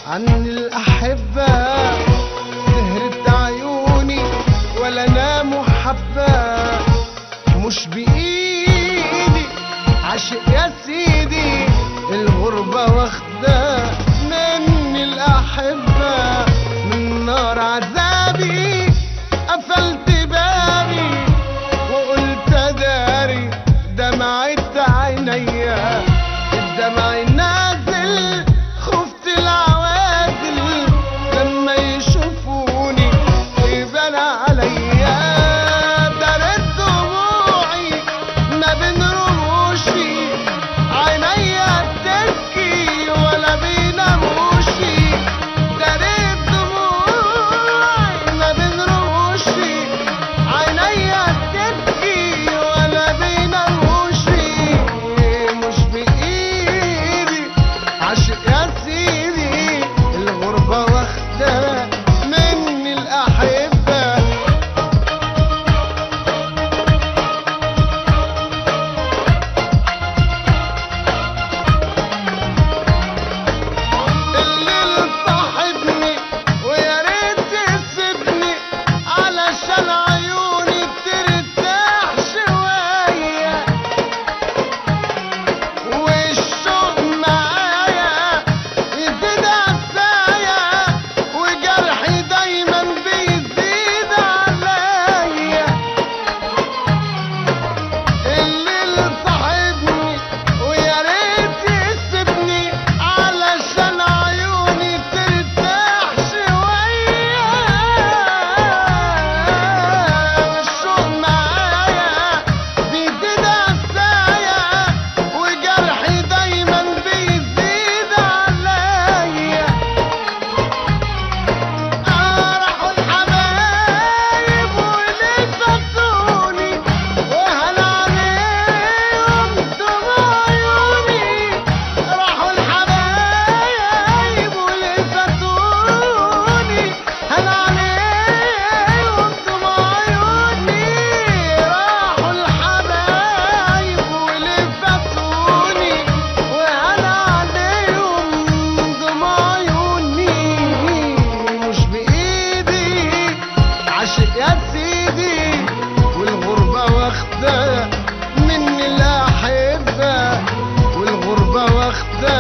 عن الأحبة سهرت عيوني ولا نام حبة مش بإيدي عاشق يا سيدي الغربة واخدة مني الأحبة من نار عذابي قفلت بابي وقلت داري دمعت عينيا الدمع نازل خفت العوازل لما يشوفوني يبان عليا درت دموعي ما بين رموشي عينيا تبكي ولا بيناموشي درت دموعي ما بين رموشي عينيا تبكي ولا بيناموشي مش بإيدي عاشق يا سيدي الغربة واخدة مني الأحبة الليل صاحبني ويا ريت تسيبني علشان عيوني ترتاح شوية والشوق معايا يزيد عسايا وجرحي دايما بيزيد عليا الليل صاحبني ويا ريت يسيبني علشان عيوني ترتاح شوية والشوق معايا بيزيد عسايا وجرحي دايما بيزيد عليا راحوا الحبايب واللي فاتوني وهنا عليهم دموع عيوني راحوا الحبايب واللي فاتوني هنا عليهم دموع عيوني راحوا الحبايب واللي فاتوني وهنا عليهم دموع عيوني مش بإيدي عاشق يا سيدي والغربة واخدة مني الأحبة والغربة واخدة